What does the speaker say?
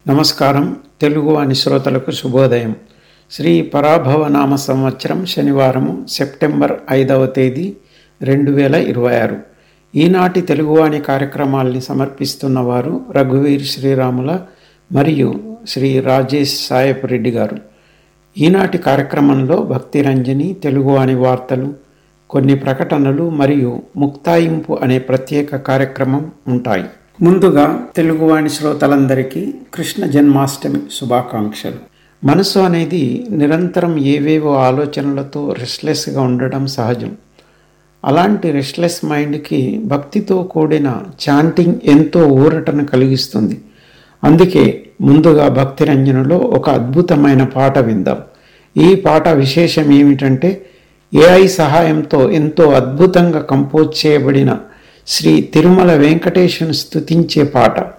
నమస్కారం తెలుగు అని శ్రోతలకు శుభోదయం శ్రీ పరాభవ నామ సంవత్సరం శనివారము సెప్టెంబర్ ఐదవ తేదీ రెండు వేల ఇరవై ఆరు ఈనాటి తెలుగువాణి కార్యక్రమాల్ని సమర్పిస్తున్న వారు రఘువీర్ శ్రీరాముల మరియు శ్రీ రాజేష్ సాయప్ రెడ్డి గారు ఈనాటి కార్యక్రమంలో భక్తి రంజని తెలుగువాణి వార్తలు కొన్ని ప్రకటనలు మరియు ముక్తాయింపు అనే ప్రత్యేక కార్యక్రమం ఉంటాయి ముందుగా తెలుగువాణి శ్రోతలందరికీ కృష్ణ జన్మాష్టమి శుభాకాంక్షలు మనసు అనేది నిరంతరం ఏవేవో ఆలోచనలతో రెస్ట్లెస్గా ఉండడం సహజం అలాంటి రెస్ట్లెస్ మైండ్కి భక్తితో కూడిన చాంటింగ్ ఎంతో ఊరటను కలిగిస్తుంది అందుకే ముందుగా భక్తి రంజనలో ఒక అద్భుతమైన పాట విందాం ఈ పాట విశేషం ఏమిటంటే ఏఐ సహాయంతో ఎంతో అద్భుతంగా కంపోజ్ చేయబడిన శ్రీ తిరుమల వెంకటేశ్వరుని స్తుతించే పాట